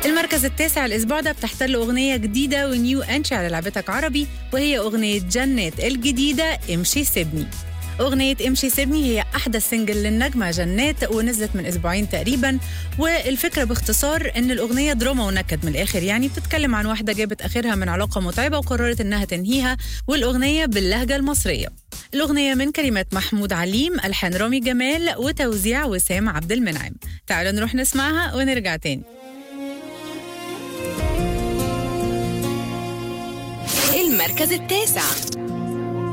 المركز التاسع الأسبوع ده بتحتل أغنية جديدة ونيو أنشي على لعبتك عربي وهي أغنية جنات الجديدة امشي سيبني أغنية امشي سيبني هي أحدث سنجل للنجمة جنات ونزلت من أسبوعين تقريبا والفكرة باختصار إن الأغنية دراما ونكد من الآخر يعني بتتكلم عن واحدة جابت آخرها من علاقة متعبة وقررت إنها تنهيها والأغنية باللهجة المصرية الأغنية من كلمات محمود عليم ألحان رامي جمال وتوزيع وسام عبد المنعم تعالوا نروح نسمعها ونرجع تاني المركز التاسع